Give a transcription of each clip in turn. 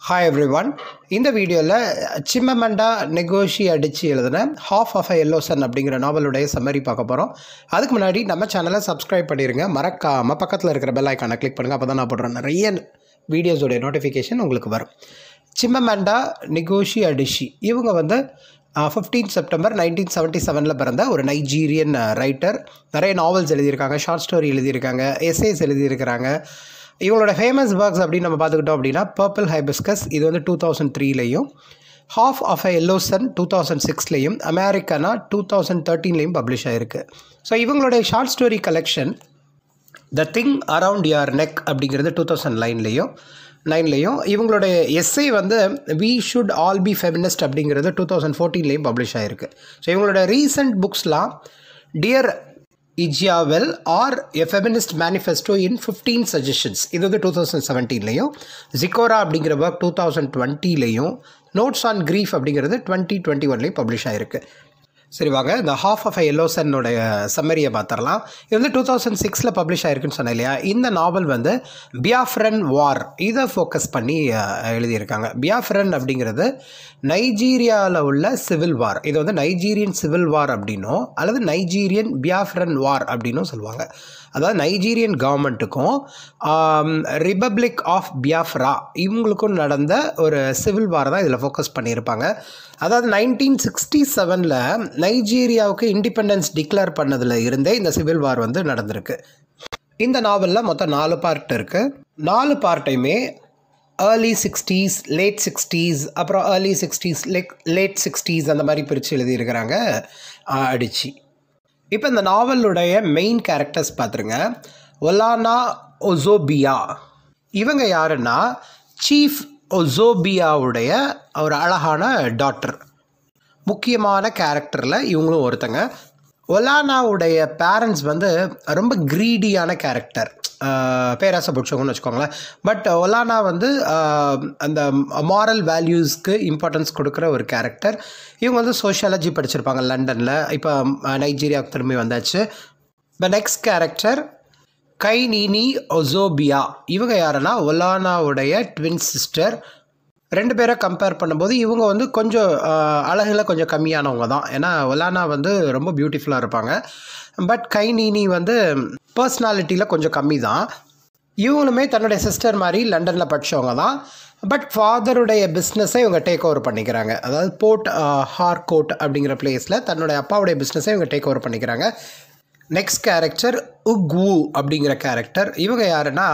hi every one இந்த வீடியோவில் சிம்மமண்டா Ngozi அடித்து எழுதின half of a yellow sun அப்படிங்கிற நாவலுடைய சம்மரி பார்க்க போகிறோம் அதுக்கு முன்னாடி நம்ம சேனலை சப்ஸ்கிரைப் பண்ணிடுங்க மறக்காமல் பக்கத்தில் இருக்கிற பெல் ஐக்கானை கிளிக் பண்ணுங்கள் அப்போ தான் நான் போடுறேன் நிறைய வீடியோஸோடைய நோட்டிஃபிகேஷன் உங்களுக்கு வரும் சிம்மமண்டா நெகோஷி அடிஷி இவங்க வந்து ஃபிஃப்டீன் செப்டம்பர் நைன்டீன் செவன்ட்டி செவனில் பிறந்த ஒரு நைஜீரியன் ரைட்டர் நிறைய நாவல்ஸ் எழுதியிருக்காங்க ஷார்ட் ஸ்டோரி எழுதியிருக்காங்க எஸ்ஏஸ் எழுதியிருக்கிறாங்க இவங்களோட ஃபேமஸ் ஒர்க்ஸ் அப்படின்னு நம்ம பார்த்துக்கிட்டோம் அப்படின்னா பர்பிள் ஹைபிஸ்கஸ் இது வந்து டூ தௌசண்ட் த்ரீலையும் half of a yellow sun two thousand சிக்ஸ்லேயும் அமெரிக்கனா டூ தௌசண்ட் தேர்ட்டீன்லேயும் பப்ளிஷ் ஆகிருக்கு ஸோ இவங்களுடைய short story collection the thing around your neck அப்படிங்கிறது டூ தௌசண்ட் லைன்லேயும் நைன்லேயும் இவங்களுடைய எஸ்ஐ வந்து we should all be feminist அப்படிங்கிறது டூ தௌசண்ட் ஃபோர்டீன்லேயும் பப்ளிஷ் ஆகிருக்கு ஸோ இவங்களோட ரீசெண்ட் புக்ஸ்லாம் dear Ijeawele or a feminist manifesto in fifteen suggestions இது வந்து டூ தௌசண்ட் செவன்டீன்லையும் ஜிகோரா அப்படிங்கிற ஒர்க் டூ தௌசண்ட் டுவெண்ட்டிலையும் நோட்ஸ் ஆன் க்ரீஃப் அப்படிங்கிறது டுவெண்ட்டி டுவெண்ட்டி ஒன்லேயும் பப்ளிஷ் ஆகிருக்கு சரி வாங்க இந்த ஹாஃப் ஆஃப் எல்லோ சன்னுடைய சம்மரியை பார்த்துடலாம் இது வந்து டூ தௌசண்ட் சிக்ஸில் பப்ளிஷ் ஆயிருக்குன்னு சொன்னேன் இல்லையா இந்த நாவல் வந்து பியாஃப்ரன் வார் இதை ஃபோக்கஸ் பண்ணி அஹ், எழுதியிருக்காங்க பியாஃப்ரன் அப்படிங்கிறது நைஜீரியாவில் உள்ள சிவில் வார் இது வந்து நைஜீரியன் சிவில் வார் அப்படின்னும் அல்லது நைஜீரியன் பியாஃப்ரன் வார் அப்படின்னும் சொல்லுவாங்க அதாவது நைஜீரியன் கவர்மெண்ட்டுக்கும் ரிபப்ளிக் ஆஃப் பியாஃப்ரா இவங்களுக்கும் நடந்த ஒரு சிவில் வார் தான் இதில் ஃபோக்கஸ் பண்ணியிருப்பாங்க அதாவது நைன்டீன் சிக்ஸ்டி செவனில் நைஜீரியாவுக்கு இண்டிபெண்டன்ஸ் டிக்ளேர் பண்ணதில் இருந்தே இந்த சிவில் வார் வந்து நடந்திருக்கு இந்த நாவலில் மொத்தம் நாலு பார்ட் இருக்குது நாலு பார்ட்டையுமே ஏர்லி சிக்ஸ்டீஸ் லேட் சிக்ஸ்டீஸ் அப்புறம் early sixties late late sixties அந்த மாதிரி பிரித்து எழுதியிருக்கிறாங்க ஆஹ், அடிச்சு இப்போ இந்த நாவலுடைய மெயின் கேரக்டர்ஸ் பார்த்துருங்க ஒலானா ஒசோபியா இவங்க யாருன்னா சீஃப் ஒசோபியாவுடைய ஒரு அழகான டாக்டர் முக்கியமான கேரக்டரில் இவங்களும் ஒருத்தங்க ஒலானாவுடைய பேரண்ட்ஸ் வந்து ரொம்ப க்ரீடியான கேரக்டர் பேராசை பிடிச்சவங்கன்னு வச்சுக்கோங்களேன் பட் ஒலானா வந்து ஆஹ், அந்த மாரல் வேல்யூஸ்க்கு இம்பார்ட்டன்ஸ் கொடுக்குற ஒரு கேரக்டர் இவங்க வந்து சோஷியாலஜி படிச்சிருப்பாங்க லண்டனில் இப்போ நைஜீரியாவுக்கு திரும்பி வந்தாச்சு த நெக்ஸ்ட் கேரக்டர் கை நீனி ஒசோபியா இவங்க யாருன்னா ஒலானாவுடைய ட்வின் சிஸ்டர் ரெண்டு பேரை கம்பேர் பண்ணும்போது இவங்க வந்து கொஞ்சம் ஆஹ், அழகுல கொஞ்சம் கம்மியானவங்க தான் ஏன்னா ஒலானா வந்து ரொம்ப பியூட்டிஃபுல்லாக இருப்பாங்க பட் கை நீனி வந்து பர்சனாலிட்டியில் கொஞ்சம் கம்மி தான் இவங்களுமே தன்னுடைய சிஸ்டர் மாதிரி லண்டனில் படித்தவங்க தான் பட் ஃபாதருடைய பிஸ்னஸை இவங்க டேக் ஓவர் பண்ணிக்கிறாங்க அதாவது போர்ட் ஹார்கோட் அப்படிங்கிற பிளேஸில் தன்னுடைய அப்பாவுடைய பிஸ்னஸை இவங்க டேக் ஓவர் பண்ணிக்கிறாங்க நெக்ஸ்ட் கேரக்டர் உக்வு அப்படிங்கிற கேரக்டர் இவங்க யாருன்னா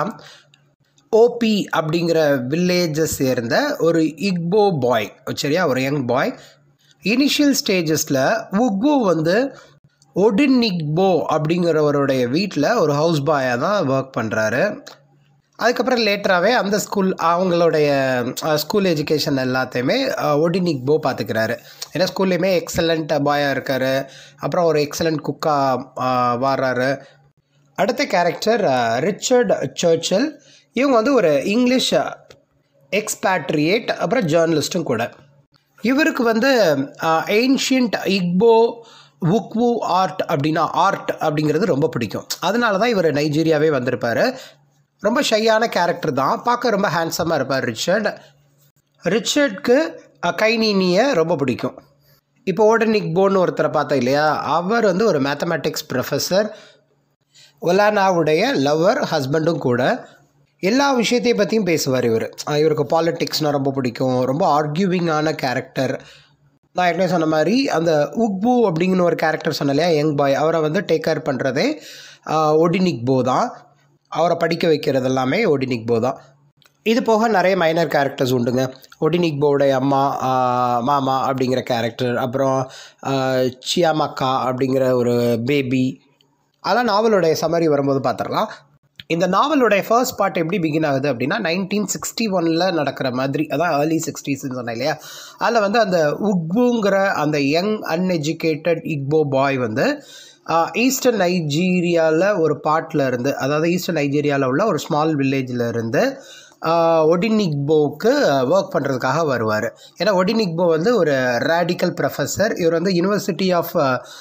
ஓபி அப்படிங்கிற வில்லேஜை சேர்ந்த ஒரு இக்போ பாய் சரியா ஒரு யங் பாய் இனிஷியல் ஸ்டேஜஸில் உக்போ வந்து ஒடின்னிக்போ அப்படிங்கிறவருடைய வீட்டில் ஒரு ஹவுஸ் பாயாக தான் ஒர்க் பண்ணுறாரு அதுக்கப்புறம் லேட்டராகவே அந்த ஸ்கூல் அவங்களுடைய ஸ்கூல் எஜுகேஷன் எல்லாத்தையுமே ஒடினிக்போ பார்த்துக்கிறாரு ஏன்னா ஸ்கூல்லையுமே எக்ஸலண்ட் பாயாக இருக்கார் அப்புறம் ஒரு எக்ஸலண்ட் குக்காக வாடுறாரு அடுத்த கேரக்டர் ரிச்சர்ட் சர்ச்சில் இவங்க வந்து ஒரு இங்கிலீஷ் எக்ஸ்பேட்ரியேட் அப்புறம் ஜேர்னலிஸ்ட்டும் கூட இவருக்கு வந்து ஏன்ஷியன்ட் இக்போ உக்வு ஆர்ட் அப்படின்னா ஆர்ட் அப்படிங்கிறது ரொம்ப பிடிக்கும் அதனால தான் இவர் நைஜீரியாவே வந்திருப்பார் ரொம்ப ஷையான கேரக்டர் தான் பார்க்க ரொம்ப ஹேண்ட்ஸமாக இருப்பார் ரிச்சர்ட் ரிச்சர்ட்க்கு கைனீனியை ரொம்ப பிடிக்கும் இப்போ ஓடனிக் போன்னு ஒருத்தரை பார்த்தோம் இல்லையா அவர் வந்து ஒரு மேத்தமேட்டிக்ஸ் ப்ரொஃபஸர் ஒலானாவுடைய லவ்வர் ஹஸ்பண்டும் கூட எல்லா விஷயத்தையும் பற்றியும் பேசுவார் இவர் இவருக்கு பாலிட்டிக்ஸ்னால் ரொம்ப பிடிக்கும் ரொம்ப ஆர்கியூவிங்கான கேரக்டர் நான் ஏற்கனவே சொன்ன மாதிரி அந்த உக்பு அப்படிங்கிற ஒரு கேரக்டர் சொன்ன இல்லையா யங் பாய் அவரை வந்து டேக் கேர் பண்ணுறதே ஒடினிக் போ தான் அவரை படிக்க வைக்கிறது எல்லாமே ஒடினிக் போ தான் இது போக நிறைய மைனர் கேரக்டர்ஸ் உண்டுங்க ஒடினிக் போவுடைய அம்மா ஆஹ், மாமா அப்படிங்கிற கேரக்டர் அப்புறம் ஆஹ், சியாமக்கா அப்படிங்கிற ஒரு பேபி அதெல்லாம் நாவலுடைய சம்மரி வரும்போது பார்த்துடலாம் இந்த நாவலுடைய ஃபர்ஸ்ட் பார்ட் எப்படி பிகின் ஆகுது அப்படின்னா நைன்டீன் சிக்ஸ்டி ஒனில் நடக்கிற மாதிரி அதான் ஏர்லி சிக்ஸ்டீஸ்னு சொன்னேன் இல்லையா அதில் வந்து அந்த உக்புங்கிற அந்த யங் அன்எஜுகேட்டட் இக்போ பாய் வந்து ஈஸ்டர்ன் நைஜீரியாவில் ஒரு பாட்டில் இருந்து அதாவது ஈஸ்டர்ன் நைஜீரியாவில் உள்ள ஒரு ஸ்மால் வில்லேஜில் இருந்து ஒடினிக்போவுக்கு ஒர்க் பண்ணுறதுக்காக வருவார் ஏன்னா ஒடினிக்போ வந்து ஒரு ரேடிக்கல் ப்ரொஃபஸர் இவர் வந்து யூனிவர்சிட்டி ஆஃப்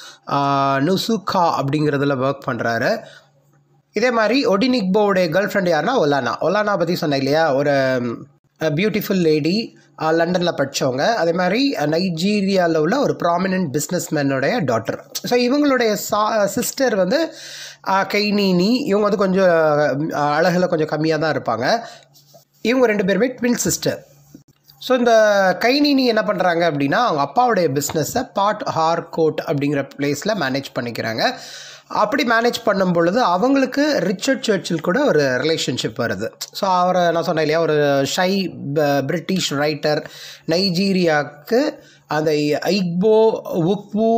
நுசுகா அப்படிங்கிறதுல ஒர்க் பண்ணுறாரு இதே மாதிரி ஒடினிக்போவுடைய கேர்ள் ஃப்ரெண்ட் யாருன்னா ஒலானா ஒலானா பற்றி சொன்னேன் இல்லையா ஒரு பியூட்டிஃபுல் லேடி லண்டனில் படித்தவங்க அதே மாதிரி நைஜீரியாவில் உள்ள ஒரு ப்ராமினென்ட் பிஸ்னஸ்மேனுடைய டாட்டர் ஸோ இவங்களுடைய சா சிஸ்டர் வந்து கைனீனி இவங்க வந்து கொஞ்சம் அழகில் கொஞ்சம் கம்மியாக தான் இருப்பாங்க இவங்க ரெண்டு பேருமே ட்வின் சிஸ்டர் ஸோ இந்த கைனினி என்ன பண்ணுறாங்க அப்படின்னா அவங்க அப்பாவுடைய பிஸ்னஸை பாட் ஹார்கோட் அப்படிங்கிற பிளேஸில் மேனேஜ் பண்ணிக்கிறாங்க அப்படி மேனேஜ் பண்ணும் பொழுது அவங்களுக்கு ரிச்சர்ட் சர்ச்சில் கூட ஒரு ரிலேஷன்ஷிப் வருது ஸோ அவரை நான் சொன்னேன் இல்லையா ஒரு ஷை பிரிட்டிஷ் ரைட்டர் நைஜீரியாவுக்கு அந்த ஐக்போ உக்வு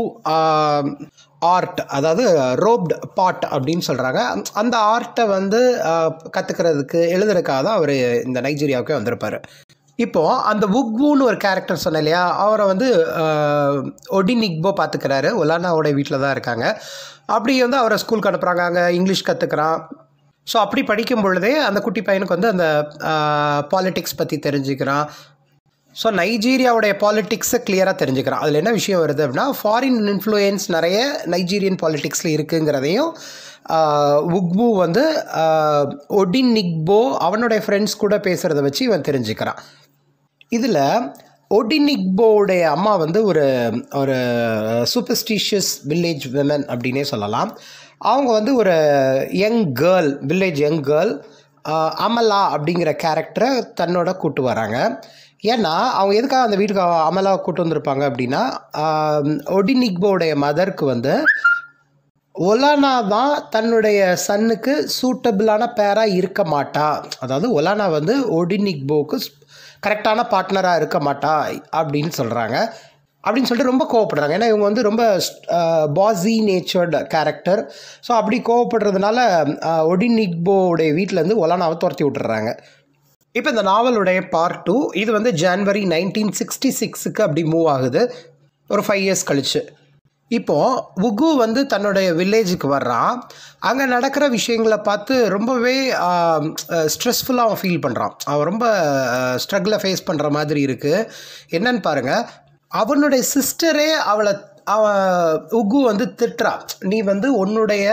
ஆர்ட் அதாவது ரோப்ட் பாட் அப்படின்னு சொல்கிறாங்க அந்த ஆர்ட்டை வந்து கற்றுக்கிறதுக்கு எழுதுறதுக்காக தான் அவர் இந்த நைஜீரியாவுக்கே வந்திருப்பார் இப்போது அந்த உக்வுன்னு ஒரு கேரக்டர் சொன்னேன் இல்லையா அவரை வந்து ஒடினிக்போ பார்த்துக்கிறாரு ஒலானாவோட வீட்டில் தான் இருக்காங்க அப்படி வந்து அவரை ஸ்கூலுக்கு அனுப்புகிறாங்க அங்கே இங்கிலீஷ் கற்றுக்குறான் ஸோ அப்படி படிக்கும் பொழுதே அந்த குட்டி பையனுக்கு வந்து அந்த பாலிட்டிக்ஸ் பற்றி தெரிஞ்சுக்கிறான் ஸோ நைஜீரியாவுடைய பாலிட்டிக்ஸை கிளியராக தெரிஞ்சுக்கிறான் அதில் என்ன விஷயம் வருது அப்படின்னா ஃபாரின் இன்ஃப்ளூயன்ஸ் நிறைய நைஜீரியன் பாலிட்டிக்ஸில் இருக்குங்கிறதையும் உக்பு வந்து ஒடின் நிக்போ அவனுடைய ஃப்ரெண்ட்ஸ் கூட பேசுகிறத வச்சு இவன் தெரிஞ்சுக்கிறான் இதில் ஒடினிக்போடைய அம்மா வந்து ஒரு ஒரு சூப்பர்ஸ்டிஷியஸ் வில்லேஜ் விமன் அப்படின்னே சொல்லலாம் அவங்க வந்து ஒரு young girl village young girl Amala அப்படிங்கிற கேரக்டரை தன்னோட கூட்டு வராங்க ஏன்னா அவங்க எதுக்காக அந்த வீட்டுக்கு அமலாவை கூட்டு வந்திருப்பாங்க அப்படின்னா ஒடினிக்போடைய மதருக்கு வந்து ஒலானா தான் தன்னுடைய சன்னுக்கு சூட்டபிளான பேராக இருக்க மாட்டா அதாவது ஒலானா வந்து ஒடினிக்போக்கு கரெக்டான பார்ட்னராக இருக்க மாட்டா அப்படின்னு சொல்கிறாங்க அப்படின்னு சொல்லிட்டு ரொம்ப கோவப்படுறாங்க ஏன்னா இவங்க வந்து ரொம்ப பாசி நேச்சர்டு கேரக்டர் ஸோ அப்படி கோவப்படுறதுனால ஒடினிக்போடைய வீட்டிலேருந்து ஒலானாவை துரத்தி விட்டுறாங்க இப்போ இந்த நாவலுடைய பார்ட் டூ இது வந்து ஜான்வரி நைன்டீன் சிக்ஸ்டி சிக்ஸுக்கு அப்படி மூவ் ஆகுது ஒரு ஃபைவ் இயர்ஸ் கழிச்சு இப்போது உகு வந்து தன்னுடைய வில்லேஜுக்கு வர்றான் அங்கே நடக்கிற விஷயங்களை பார்த்து ரொம்பவே ஸ்ட்ரெஸ்ஃபுல்லாக அவன் ஃபீல் பண்ணுறான் அவன் ரொம்ப ஸ்ட்ரகிளை ஃபேஸ் பண்ணுற மாதிரி இருக்குது என்னன்னு பாருங்கள் அவனுடைய சிஸ்டரே அவளை அவன் உகு வந்து திட்டுறா நீ வந்து உன்னுடைய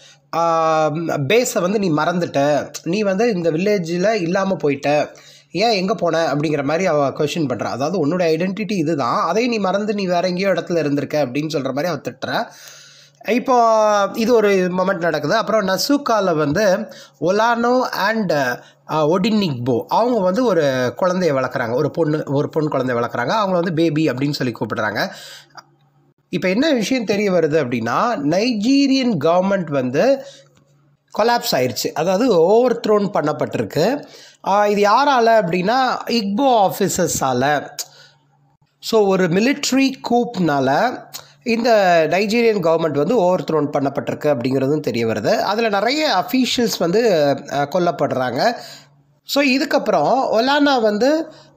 பேஸை வந்து நீ மறந்துட்ட நீ வந்து இந்த வில்லேஜில் இல்லாமல் போயிட்ட ஏன் எங்கே போன அப்படிங்கிற மாதிரி அவள் கொஷின் பண்ணுறா அதாவது உன்னோட ஐடென்டிட்டி இது தான் அதையும் நீ மறந்து நீ வேற எங்கேயோ இடத்துல இருந்திருக்க அப்படின்னு சொல்கிற மாதிரி அவள் திட்டுற இப்போ இது ஒரு மொமெண்ட் நடக்குது அப்புறம் நசுக்காவில் வந்து ஒலானோ அண்ட் ஒடினிக்போ அவங்க வந்து ஒரு குழந்தைய வளர்க்குறாங்க ஒரு பொண்ணு ஒரு பொண்ணு குழந்தைய வளர்க்குறாங்க அவங்க வந்து பேபி அப்படின்னு சொல்லி கூப்பிடுறாங்க இப்போ என்ன விஷயம் தெரிய வருது அப்படின்னா நைஜீரியன் கவர்மெண்ட் வந்து கொலாப்ஸ் ஆயிடுச்சு அதாவது ஓவர் த்ரோன் பண்ணப்பட்டிருக்கு இது யாரால் அப்படின்னா இக்போ ஆஃபீஸர்ஸால் ஸோ ஒரு மிலிட்ரி கூப்னால இந்த நைஜீரியன் கவர்மெண்ட் வந்து ஓவர் த்ரோன் பண்ணப்பட்டிருக்கு அப்படிங்கிறதும் தெரிய வருது அதில் நிறைய அஃபீஷியல்ஸ் வந்து கொல்லப்படுறாங்க ஸோ இதுக்கப்புறம் ஒலானா வந்து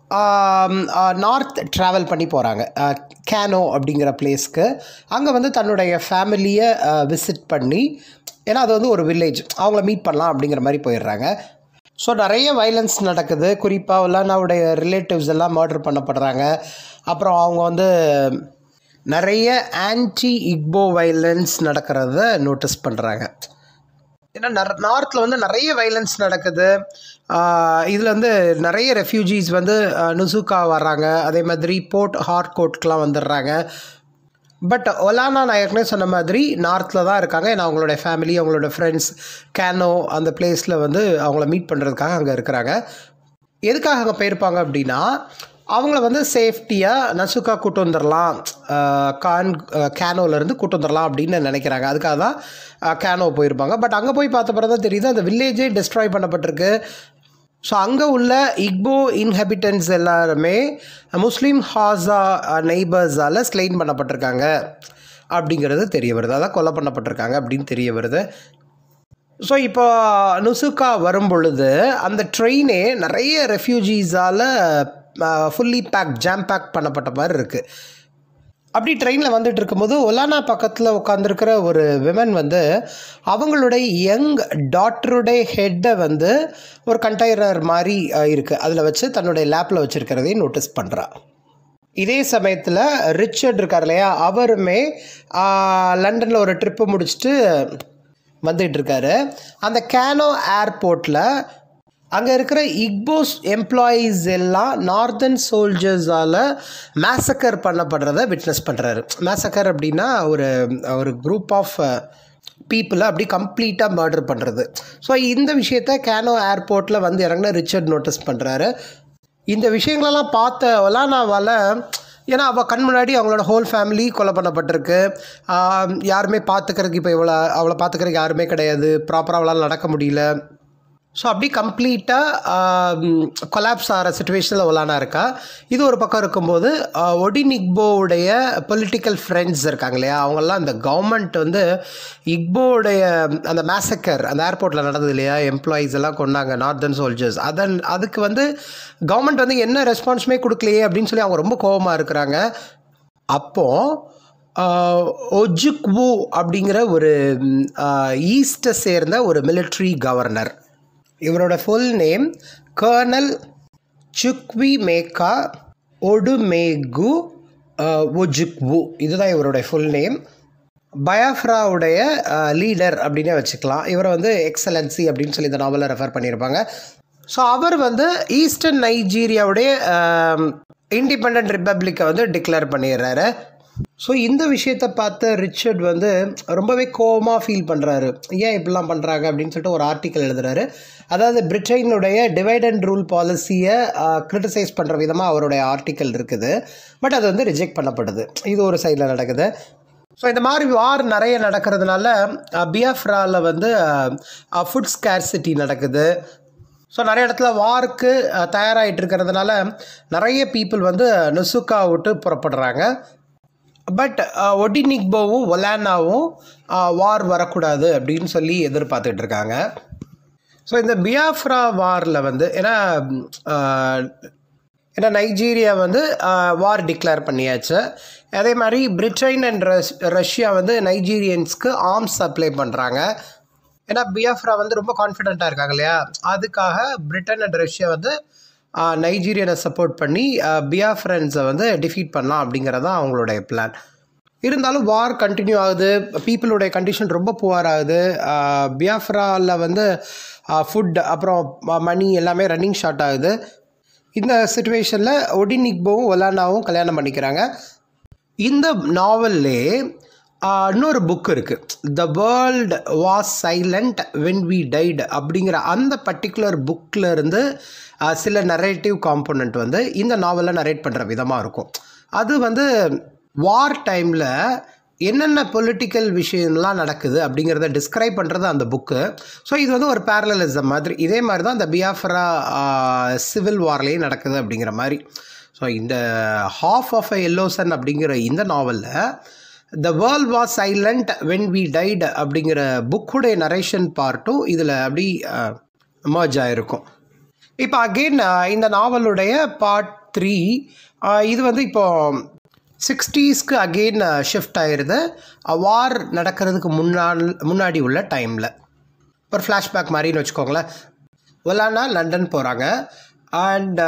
நார்த் ட்ராவல் பண்ணி போகிறாங்க கேனோ அப்படிங்கிற பிளேஸ்க்கு அங்கே வந்து தன்னுடைய ஃபேமிலியை விசிட் பண்ணி ஏன்னா அது வந்து ஒரு வில்லேஜ் அவங்கள மீட் பண்ணலாம் அப்படிங்கிற மாதிரி போயிடுறாங்க ஸோ நிறைய வைலன்ஸ் நடக்குது குறிப்பாக ஒலானாவுடைய ரிலேட்டிவ்ஸ் எல்லாம் மர்டர் பண்ணப்படுறாங்க அப்புறம் அவங்க வந்து நிறைய ஆன்டி இக்போ வைலன்ஸ் நடக்கிறத நோட்டீஸ் பண்ணுறாங்க ஏன்னா நர் நார்த்தில் வந்து நிறைய வைலன்ஸ் நடக்குது இதில் வந்து நிறைய ரெஃப்யூஜிஸ் வந்து நுசுக்கா வர்றாங்க அதே மாதிரி போர்ட் ஹார்கோட்க்கெலாம் வந்துடுறாங்க பட் ஒலானா நான் ஏற்கனவே சொன்ன மாதிரி நார்த்தில் தான் இருக்காங்க ஏன்னா அவங்களோட ஃபேமிலி அவங்களோட ஃப்ரெண்ட்ஸ் கேனோ அந்த பிளேஸில் வந்து அவங்கள மீட் பண்ணுறதுக்காக அங்கே இருக்கிறாங்க எதுக்காக அங்கே போயிருப்பாங்க அப்படின்னா அவங்கள வந்து சேஃப்டியாக நசுக்கா கூட்டு வந்துடலாம் கான் கேனோலேருந்து கூட்டு வந்துடலாம் அப்படின்னு நினைக்கிறாங்க அதுக்காக தான் கேனோ போயிருப்பாங்க பட் அங்கே போய் பார்த்த பிறகு தான் தெரியுது அந்த வில்லேஜே டிஸ்ட்ராய் பண்ணப்பட்டிருக்கு ஸோ அங்கே உள்ள இக்போ இன்ஹெபிட்டன்ஸ் எல்லாருமே முஸ்லீம் ஹாஸா நெய்பர்ஸால் ஸ்லெயின் பண்ணப்பட்டிருக்காங்க அப்படிங்கிறது தெரிய வருது அதான் கொலை பண்ணப்பட்டிருக்காங்க அப்படின்னு தெரிய வருது ஸோ இப்போ நுசுக்கா வரும் பொழுது அந்த ட்ரெயினே நிறைய ரெஃப்யூஜிஸால் ஃபுல்லி பேக் ஜாம் பேக் பண்ணப்பட்ட மாதிரி இருக்குது அப்படி ட்ரெயினில் வந்துட்டு இருக்கும்போது ஒலானா பக்கத்தில் உட்காந்துருக்கிற ஒரு விமன் வந்து அவங்களுடைய யங் டாட்டருடைய ஹெட்டை வந்து ஒரு கண்டெய்னர் மாதிரி இருக்குது அதில் வச்சு தன்னுடைய லேப்பில் வச்சுருக்கிறதையும் நோட்டீஸ் பண்ணுறா இதே சமயத்தில் ரிச்சர்ட் இருக்கார் இல்லையா அவருமே லண்டனில் ஒரு ட்ரிப்பு முடிச்சுட்டு வந்துகிட்டு இருக்காரு அந்த கேனோ ஏர்போர்ட்டில் அங்கே இருக்கிற இக்போஸ் எம்ப்ளாயீஸ் எல்லாம் நார்தன் சோல்ஜர்ஸால் மேசக்கர் பண்ணப்படுறத விட்னஸ் பண்ணுறாரு மேசக்கர் அப்படின்னா ஒரு ஒரு குரூப் ஆஃப் பீப்புளை அப்படி கம்ப்ளீட்டாக மர்டர் பண்ணுறது ஸோ இந்த விஷயத்த கேனோ ஏர்போர்ட்டில் வந்து இறங்கின ரிச்சர்ட் நோட்டீஸ் பண்ணுறாரு இந்த விஷயங்களெல்லாம் பார்த்த ஒலானாவால் ஏன்னா அவள் கண் முன்னாடி அவங்களோட ஹோல் ஃபேமிலி கொலை பண்ணப்பட்டிருக்கு ஆம், யாருமே பார்த்துக்கிறதுக்கு இப்போ இவ்வளோ அவளை பார்த்துக்கிறதுக்கு யாருமே கிடையாது ப்ராப்பராக அவளால் நடக்க முடியல ஸோ அப்படி கம்ப்ளீட்டாக கொலாப்ஸ் ஆகிற சுச்சுவேஷனில் ஒலானா இருக்கா இது ஒரு பக்கம் இருக்கும்போது ஆஹ், ஒடின் இக்போவுடைய பொலிட்டிக்கல் ஃப்ரெண்ட்ஸ் இருக்காங்க இல்லையா அவங்கெல்லாம் இந்த கவர்மெண்ட் வந்து இக்போவுடைய அந்த மேசக்கர் அந்த ஏர்போர்ட்டில் நடந்தது இல்லையா எம்ப்ளாயீஸ் எல்லாம் கொண்டாங்க நார்தன் சோல்ஜர்ஸ் அதன் அதுக்கு வந்து கவர்மெண்ட் வந்து என்ன ரெஸ்பான்ஸுமே கொடுக்கலையே அப்படின்னு சொல்லி அவங்க ரொம்ப கோபமாக இருக்கிறாங்க அப்போது ஒஜுக்வு அப்படிங்கிற ஒரு ஈஸ்ட்டை சேர்ந்த ஒரு military கவர்னர் இவரோட full name colonel Chukwuemeka Odumegwu Ojukwu இதுதான் இவருடைய ஃபுல் நேம் பயாஃப்ராவுடைய லீடர் அப்படின்னே வச்சுக்கலாம் இவரை வந்து எக்ஸலன்சி அப்படின்னு சொல்லி இந்த நாவலில் ரெஃபர் பண்ணியிருப்பாங்க ஸோ அவர் வந்து ஈஸ்டர்ன் நைஜீரியாவுடைய இண்டிபெண்ட் ரிப்பப்ளிக்கை வந்து டிக்ளேர் பண்ணிடுறாரு ஸோ இந்த விஷயத்தை பார்த்த ரிச்சர்ட் வந்து ரொம்பவே கோவமாக ஃபீல் பண்ணுறாரு ஏன் இப்படிலாம் பண்ணுறாங்க அப்படின்னு சொல்லிட்டு ஒரு ஆர்டிக்கல் எழுதுறாரு அதாவது பிரிட்டனுடைய டிவைட் அண்ட் ரூல் பாலிசியை கிரிட்டிசைஸ் பண்ணுற விதமாக அவருடைய ஆர்டிக்கல் இருக்குது பட் அது வந்து ரிஜெக்ட் பண்ணப்படுது இது ஒரு சைடில் நடக்குது ஸோ இந்த மாதிரி வார் நிறைய நடக்கிறதுனால பியாஃப்ராவில் வந்து ஃபுட் ஸ்கேர்சிட்டி நடக்குது ஸோ நிறைய இடத்துல வாருக்கு தயாராகிட்டு இருக்கிறதுனால நிறைய பீப்புள் வந்து நுசுக்கா விட்டு புறப்படுறாங்க பட் ஒடினிக்போவும் ஒலானாவும் வார் வரக்கூடாது அப்படின்னு சொல்லி எதிர்பார்த்துட்டு இருக்காங்க ஸோ இந்த பியாஃப்ரா வாரில் வந்து ஏன்னா ஆஹ், ஏன்னா நைஜீரியா வந்து வார் டிக்ளேர் பண்ணியாச்சு அதே மாதிரி பிரிட்டன் அண்ட் ரஷ் ரஷ்யா வந்து நைஜீரியன்ஸ்க்கு ஆர்ம்ஸ் சப்ளை பண்ணுறாங்க ஏன்னா பியாஃப்ரா வந்து ரொம்ப கான்ஃபிடென்ட்டாக இருக்காங்க இல்லையா அதுக்காக பிரிட்டன் அண்ட் ரஷ்யா வந்து ஆஹ், நைஜீரியனை சப்போர்ட் பண்ணி பியாஃப்ரன்ஸை வந்து டிஃபீட் பண்ணலாம் அப்படிங்கிறது தான் அவங்களுடைய பிளான் இருந்தாலும் வார் கண்டினியூ ஆகுது பீப்புளுடைய கண்டிஷன் ரொம்ப புவர் ஆகுது பியாஃப்ராவில் வந்து ஃபுட் அப்புறம் மணி எல்லாமே ரன்னிங் ஷார்ட் ஆகுது இந்த சுச்சுவேஷனில் ஒடினிக்போவும் ஒலானாவும் கல்யாணம் பண்ணிக்கிறாங்க இந்த நாவல்லே இன்னொரு புக் இருக்குது the world was silent when we died அப்படிங்கிற அந்த பர்டிகுலர் புக்கில் இருந்து ஆஹ், சில நரேட்டிவ் காம்போனண்ட் வந்து இந்த நாவலில் நரேட் பண்ணுற விதமாக இருக்கும் அது வந்து வார் டைமில் என்னென்ன பொலிட்டிக்கல் விஷயம்லாம் நடக்குது அப்படிங்கிறத டிஸ்கிரைப் பண்ணுறது அந்த புக்கு ஸோ இது வந்து ஒரு பேரலிசம் மாதிரி இதே மாதிரி தான் இந்த பியாஃப்ரா சிவில் வார்லேயும் நடக்குது அப்படிங்கிற மாதிரி ஸோ இந்த ஹாஃப் ஆஃப் அ எல்லோசன் அப்படிங்கிற இந்த நாவலில் the world was silent when we died அப்படிங்கிற புக்குடைய நரேஷன் பார்ட்டும் இதில் அப்படி மர்ஜ் ஆகிருக்கும் இப்போ அகெயின் இந்த நாவலுடைய பார்ட் த்ரீ இது வந்து இப்போ சிக்ஸ்டீஸ்க்கு அகெயின் ஷிஃப்ட் ஆயிடுது வார் நடக்கிறதுக்கு முன்னால் முன்னாடி உள்ள டைமில் ஒரு ஃப்ளாஷ்பேக் மாதிரின்னு வச்சுக்கோங்களேன் ஒலானா லண்டன் போகிறாங்க அண்ட்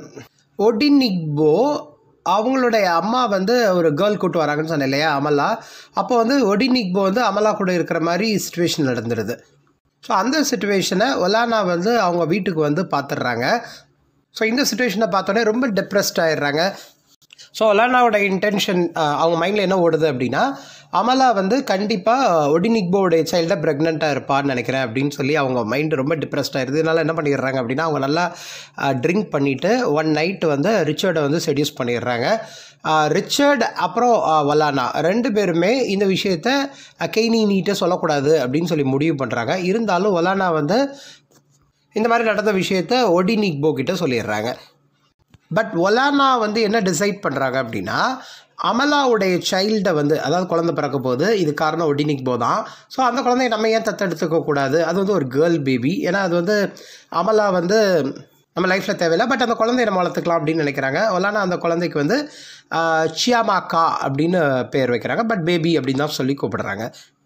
ஒடினிக்போ அவங்களுடைய அம்மா வந்து ஒரு கேர்ள் கூட்டு வராங்கன்னு சொன்னேன் இல்லையா அமலா அப்போ வந்து ஒடினிக்போ வந்து அமலா கூட இருக்கிற மாதிரி சுச்சுவேஷன் நடந்துருது ஸோ அந்த சுச்சுவேஷனை ஒலானா வந்து அவங்க வீட்டுக்கு வந்து பார்த்துடுறாங்க ஸோ இந்த சுச்சுவேஷனை பார்த்தோன்னே ரொம்ப டிப்ரெஸ்ட் ஆயிடுறாங்க ஸோ ஒலானாவோட இன்டென்ஷன் அவங்க மைண்டில் என்ன ஓடுது அப்படின்னா அமலா வந்து கண்டிப்பாக ஒடினிக்போவுடைய சைல்டை ப்ரெக்னெண்ட்டாக இருப்பான்னு நினைக்கிறேன் அப்படின்னு சொல்லி அவங்க மைண்டு ரொம்ப டிப்ரெஸ்ட் ஆயிருது இதனால் என்ன பண்ணிடுறாங்க அப்படின்னா அவங்க நல்லா ட்ரிங்க் பண்ணிவிட்டு ஒன் நைட் வந்து ரிச்சர்டை வந்து செடியூஸ் பண்ணிடுறாங்க ரிச்சர்ட் அப்புறம் வலானா ரெண்டு பேருமே இந்த விஷயத்த கெய்னி நீட்டை சொல்லக்கூடாது அப்படின்னு சொல்லி முடிவு பண்ணுறாங்க இருந்தாலும் வலானா வந்து இந்த மாதிரி நடந்த விஷயத்த ஒடினிக்போ கிட்ட சொல்லிடுறாங்க பட் ஒலானா வந்து என்ன டிசைட் பண்ணுறாங்க அப்படின்னா அமலாவுடைய சைல்டை வந்து அதாவது குழந்தை பிறக்க போது இது காரணம் ஒடினிக் போ தான் ஸோ அந்த குழந்தைய நம்ம ஏன் தத்தெடுத்துக்க கூடாது அது வந்து ஒரு கேர்ள் பேபி ஏன்னா அது வந்து அமலா வந்து நம்ம லைஃப்பில் தேவையில்லை பட் அந்த குழந்தைய நம்ம வளர்த்துக்கலாம் அப்படின்னு நினைக்கிறாங்க ஒலானா அந்த குழந்தைக்கு வந்து சியாமாக்கா அப்படின்னு பேர் வைக்கிறாங்க பட் பேபி அப்படின்னு தான் சொல்லி கூப்பிடுறாங்க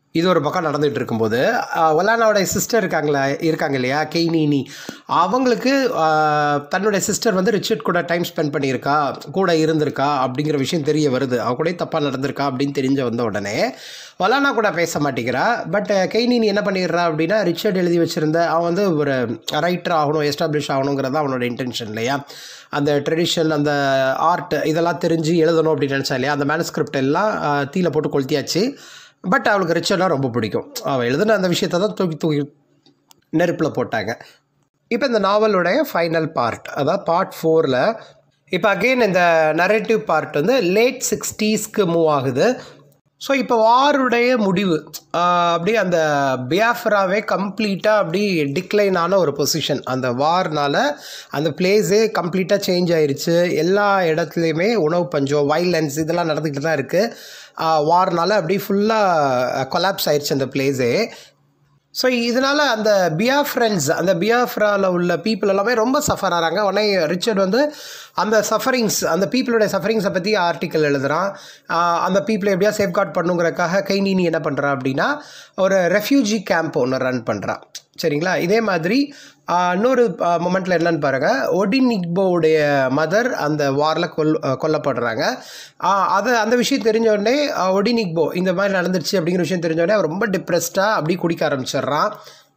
இது ஒரு பக்கம் நடந்துகிட்டு இருக்கும்போது ஆஹ், ஒலானாவோட சிஸ்டர் இருக்காங்களா இருக்காங்க இல்லையா கெய்னினி அவங்களுக்கு ஆஹ், தன்னுடைய சிஸ்டர் வந்து ரிச்சர்ட் கூட டைம் ஸ்பெண்ட் பண்ணியிருக்கா கூட இருந்திருக்கா அப்படிங்கிற விஷயம் தெரிய வருது அவ கூட தப்பாக நடந்திருக்கா அப்படின்னு தெரிஞ்ச வந்த உடனே ஒலானா கூட பேச மாட்டேங்கிறா பட் கெய்னினி என்ன பண்ணிடுறா அப்படின்னா ரிச்சர்ட் எழுதி வச்சுருந்த அவன் வந்து ஒரு ரைட்டர் ஆகணும் எஸ்டாப்ளிஷ் ஆகணுங்கிறது அவனோட இன்டென்ஷன் இல்லையா அந்த ட்ரெடிஷன் அந்த ஆர்ட் இதெல்லாம் தெரிஞ்சு எழுதணும் அப்படின்னு நினச்சா இல்லையா அந்த மேனஸ்கிரிப்ட் எல்லாம் ஆஹ், தீயில போட்டு கொளுத்தியாச்சு பட் அவளுக்கு ரிச்சர்ட்னா ரொம்ப பிடிக்கும் அவள் எழுதின அந்த விஷயத்தை தான் தூக்கி தூக்கி நெருப்பில் போட்டாங்க இப்போ இந்த நாவலுடைய ஃபைனல் பார்ட் அதாவது பார்ட் ஃபோரில் இப்போ அகெயின் இந்த நரேட்டிவ் பார்ட் வந்து லேட் சிக்ஸ்டீஸ்க்கு மூவ் ஆகுது ஸோ இப்போ வாருடைய முடிவு ஆஹ் அப்படியே அந்த பியாஃப்ராவே கம்ப்ளீட்டாக அப்படி டிக்ளைன் ஆன ஒரு பொசிஷன் அந்த வார்னால அந்த பிளேஸே கம்ப்ளீட்டாக சேஞ்ச் ஆயிருச்சு எல்லா இடத்துலையுமே உணவு பஞ்சம் வைலன்ஸ் இதெல்லாம் நடந்துக்கிட்டு தான் இருக்குது வார்னால அப்படியே ஃபுல்லாக கொலாப்ஸ் ஆயிடுச்சு அந்த பிளேஸே ஸோ இதனால் அந்த பியாஃப்ரன்ஸ் அந்த பியாஃப்ராவில் உள்ள பீப்புள் எல்லாமே ரொம்ப சஃபர் ஆகிறாங்க உடனே ரிச்சர்ட் வந்து அந்த சஃபரிங்ஸ் அந்த பீப்புளுடைய சஃபரிங்ஸை பற்றி ஆர்டிக்கல் எழுதுகிறான் ஆஹ் அந்த பீப்புளை எப்படியா சேஃப்கார்ட் பண்ணுங்கிறக்காக கைனினி என்ன பண்ணுறா அப்படின்னா ஒரு ரெஃப்யூஜி கேம்ப் ஒன்று ரன் பண்ணுறான் சரிங்களா இதே மாதிரி ஆஹ் இன்னொரு மொமெண்ட்டில் என்னன்னு பாருங்கள் ஒடினிக்போவுடைய மதர் அந்த வாரில் கொல் ஆஹ் கொல்லப்படுறாங்க ஆஹ் அது அந்த விஷயம் தெரிஞ்ச உடனே ஆஹ் ஒடினிக்போ இந்த மாதிரி நடந்துருச்சு அப்படிங்கிற விஷயம் தெரிஞ்ச உடனே அவன் ரொம்ப டிப்ரெஸ்டாக அப்படி குடிக்க ஆரம்பிச்சிடுறான்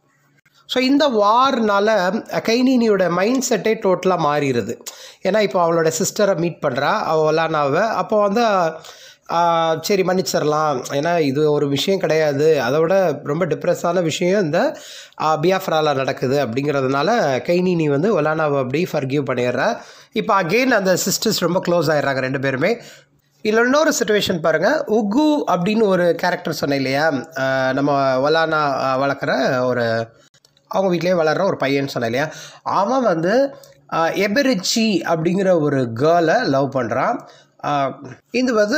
ஸோ இந்த வார்னால கைனினியோட மைண்ட் செட்டே டோட்டலாக மாறிடுது ஏன்னா இப்போ அவளோட சிஸ்டரை மீட் பண்ணுறா அவள் ஒலானாவை அப்போ வந்து ஆஹ், சரி மன்னிச்சிடலாம் ஏன்னா இது ஒரு விஷயம் கிடையாது அதை விட ரொம்ப டிப்ரெஸ்ஸான விஷயம் இந்த பியாஃப்ராவில் நடக்குது அப்படிங்கிறதுனால கைனினி வந்து ஒலானாவை அப்படி ஃபர்கியூ பண்ணிடுறா இப்போ அகெயின் அந்த சிஸ்டர்ஸ் ரொம்ப க்ளோஸ் ஆயிடுறாங்க ரெண்டு பேருமே இதில் இன்னொரு சுச்சுவேஷன் பாருங்கள் உகு அப்படின்னு ஒரு கேரக்டர் சொன்னேன் இல்லையா ஆஹ், நம்ம ஒலானா ஆஹ், வளர்க்குற ஒரு அவங்க வீட்டிலேயே வளர்கிற ஒரு பையன் சொன்னேன் இல்லையா அவன் வந்து எபெரிச்சி அப்படிங்கிற ஒரு கேர்ளை லவ் பண்ணுறான் இது வந்து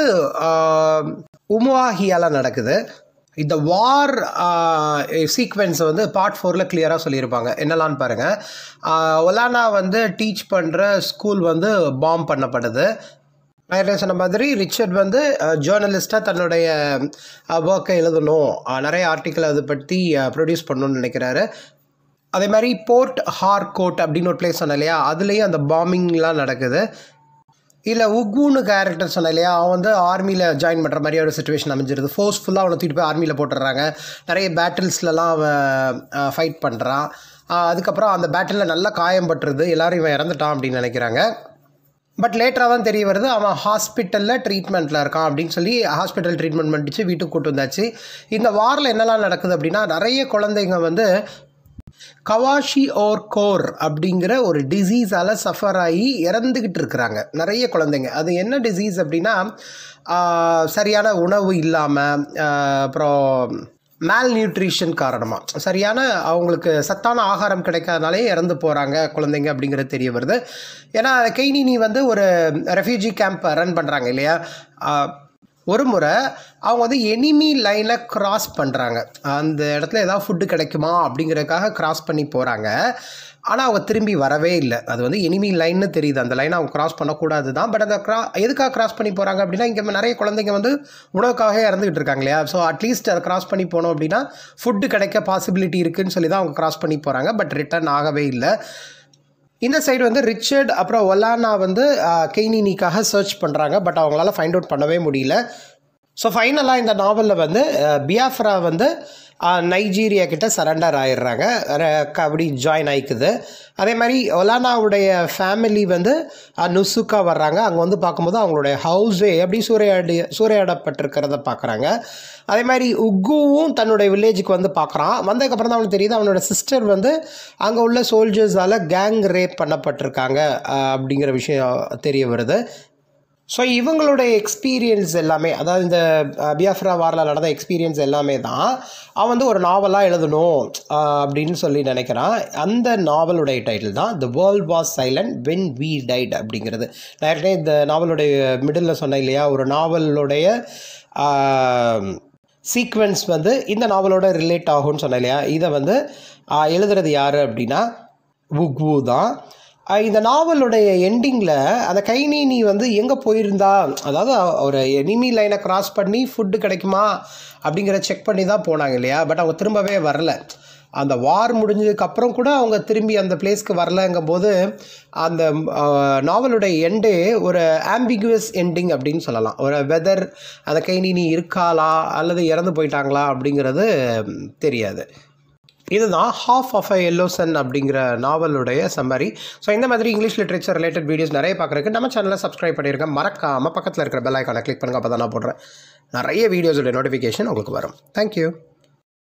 உமுவாஹியால் நடக்குது இந்த வார் சீக்வென்ஸ் வந்து பார்ட் ஃபோரில் கிளியராக சொல்லியிருப்பாங்க என்னலான்னு பாருங்கள் ஒலானா வந்து டீச் பண்ணுற ஸ்கூல் வந்து பாம் பண்ணப்படுது நான் ஏற்கனவே சொன்ன மாதிரி ரிச்சர்ட் வந்து ஜேர்னலிஸ்ட்டாக தன்னுடைய ஒர்க்கை எழுதணும் அஹ், நிறைய ஆர்டிக்கல் அதை பற்றி ப்ரொடியூஸ் பண்ணணும்னு நினைக்கிறாரு அதே மாதிரி போர்ட் ஹார்கோட் அப்படின்னு ஒரு பிளேஸ் சொன்னேன் இல்லையா அதுலேயும் அந்த பாம்பிங்லாம் நடக்குது இல்லை உகுன்னு கேரக்டர் சொன்னேன் இல்லையா அவன் வந்து ஆர்மியில் ஜாயின் பண்ணுற மாதிரி ஒரு சுச்சுவேஷன் அமைஞ்சிருது ஃபோர்ஸ்ஃபுல்லாக அவனை தூக்கிட்டு போய் ஆர்மியில் போட்டுடுறாங்க நிறைய பேட்டில்ஸ்லலாம் அவன் ஃபைட் பண்ணுறான் அதுக்கப்புறம் அந்த பேட்டிலில் நல்லா காயம் பட்டுருது எல்லாரும் இவன் இறந்துட்டான் அப்படின்னு நினைக்கிறாங்க பட் லேட்டராக தான் தெரிய வருது அவன் ஹாஸ்பிட்டலில் ட்ரீட்மெண்ட்டில் இருக்கான் அப்படின்னு சொல்லி ஹாஸ்பிட்டல் ட்ரீட்மெண்ட் பண்ணிச்சு வீட்டுக்கு கூட்டு வந்தாச்சு இந்த வாரில் என்னெல்லாம் நடக்குது அப்படின்னா நிறைய குழந்தைங்க வந்து கவாஷி ஓர் கோர் அப்படிங்கிற ஒரு டிசீஸால் சஃபர் ஆகி இறந்துக்கிட்டு இருக்கிறாங்க நிறைய குழந்தைங்க அது என்ன டிசீஸ் அப்படின்னா ஆஹ், சரியான உணவு இல்லாமல் அப்புறம் மேல் நியூட்ரிஷன் காரணமாக சரியான அவங்களுக்கு சத்தான ஆகாரம் கிடைக்காதனாலே இறந்து போகிறாங்க குழந்தைங்க அப்படிங்கிறது தெரிய வருது ஏன்னா கெய்னினி வந்து ஒரு ரெஃப்யூஜி கேம்ப் ரன் பண்ணுறாங்க இல்லையா ஆஹ், ஒரு முறை அவங்க வந்து எனிமி லைனை கிராஸ் பண்ணுறாங்க அந்த இடத்துல ஏதாவது ஃபுட்டு கிடைக்குமா அப்படிங்கிறதுக்காக கிராஸ் பண்ணி போகிறாங்க ஆனால் அவங்க திரும்பி வரவே இல்லை அது வந்து எனிமி லைன்னு தெரியுது அந்த லைனை அவங்க கிராஸ் பண்ணக்கூடாது தான் பட் அந்த கிரா எதுக்காக கிராஸ் பண்ணி போகிறாங்க அப்படின்னா இங்கே நிறைய குழந்தைங்க வந்து உணவுக்காக இறந்துக்கிட்டு இருக்காங்க இல்லையா ஸோ அட்லீஸ்ட் அதை கிராஸ் பண்ணி போனோம் அப்படின்னா ஃபுட்டு கிடைக்க பாசிபிலிட்டி இருக்குன்னு சொல்லி தான் அவங்க கிராஸ் பண்ணி போகிறாங்க பட் ரிட்டர்ன் ஆகவே இல்லை இந்த சைடு வந்து ரிச்சர்ட் அப்புறம் ஒலானா வந்து கெய்னினிக்காக சர்ச் பண்ணுறாங்க பட் அவங்களால ஃபைண்ட் அவுட் பண்ணவே முடியல ஸோ ஃபைனலாக இந்த நாவலில் வந்து அஹ், பியாஃப்ரா வந்து அஹ், நைஜீரியா கிட்ட சரண்டர் ஆயிடுறாங்க ர- க- அப்படி ஜாயின் ஆயிக்குது அதே மாதிரி ஒலானாவுடைய ஃபேமிலி வந்து அஹ், நுசுக்கா வர்றாங்க அங்கே வந்து பார்க்கும்போது அவங்களுடைய ஹவுஸே எப்படி சூறையாடி சூறையாடப்பட்டிருக்கிறத பார்க்குறாங்க அதே மாதிரி உக்குவும் தன்னுடைய வில்லேஜுக்கு வந்து பார்க்குறான் வந்ததுக்கப்புறம் தான் அவனுக்கு தெரியுது அவனோட சிஸ்டர் வந்து அங்கே உள்ள சோல்ஜர்ஸால் கேங் ரேப் பண்ணப்பட்டிருக்காங்க அஹ், அப்படிங்கிற விஷயம் தெரிய வருது ஸோ இவங்களுடைய எக்ஸ்பீரியன்ஸ் எல்லாமே அதாவது இந்த அஹ், பியாஃப்ரா வாரில் நடந்த எக்ஸ்பீரியன்ஸ் எல்லாமே தான் அவன் வந்து ஒரு நாவலாக எழுதணும் அஹ், அப்படின்னு சொல்லி நினைக்கிறான் அந்த நாவலுடைய டைட்டில் தான் the world was silent when we died அப்படிங்கிறது நான் ஏற்கனவே இந்த நாவலுடைய மிடில் சொன்னேன் இல்லையா ஒரு நாவலுடைய சீக்வென்ஸ் வந்து இந்த நாவலோட ரிலேட் ஆகும்னு சொன்னேன் இல்லையா இதை வந்து ஆஹ், எழுதுறது யார் அப்படின்னா வுக்வு தான் அஹ் இந்த நாவலுடைய எண்டிங்கில் அந்த கைனி நீ வந்து எங்கே போயிருந்தா அதாவது ஒரு எனிமி லைனை கிராஸ் பண்ணி ஃபுட்டு கிடைக்குமா அப்படிங்கிற செக் பண்ணி தான் போனாங்க இல்லையா பட் அவங்க திரும்பவே வரல அந்த வார் முடிஞ்சதுக்கப்புறம் கூட அவங்க திரும்பி அந்த பிளேஸ்க்கு வரலங்கும் போது அந்த அஹ், நாவலுடைய எண்டே ஒரு ஆம்பிகுவஸ் எண்டிங் அப்படின்னு சொல்லலாம் ஒரு வெதர் அந்த கைனி நீ இருக்காளா அல்லது இறந்து போயிட்டாங்களா அப்படிங்கிறது ம், தெரியாது இதுதான் half of a yellow sun அப்படிங்கிற நாவலுடைய சம்மரி ஸோ இந்த மாதிரி இங்கிலீஷ் லிட்ரேச்சர் ரிலேட்டட் வீடியோஸ் நிறைய பார்க்குறதுக்கு நம்ம சேனலை சப்ஸ்கிரைப் பண்ணியிருக்கேன் மறக்காமல் பக்கத்தில் இருக்கிற பெல் ஐக்கானை கிளிக் பண்ணுங்க அப்போ தான் நான் போடுறேன் நிறைய வீடியோஸோட நோட்டிஃபிகேஷன் உங்களுக்கு வரும் தேங்க்யூ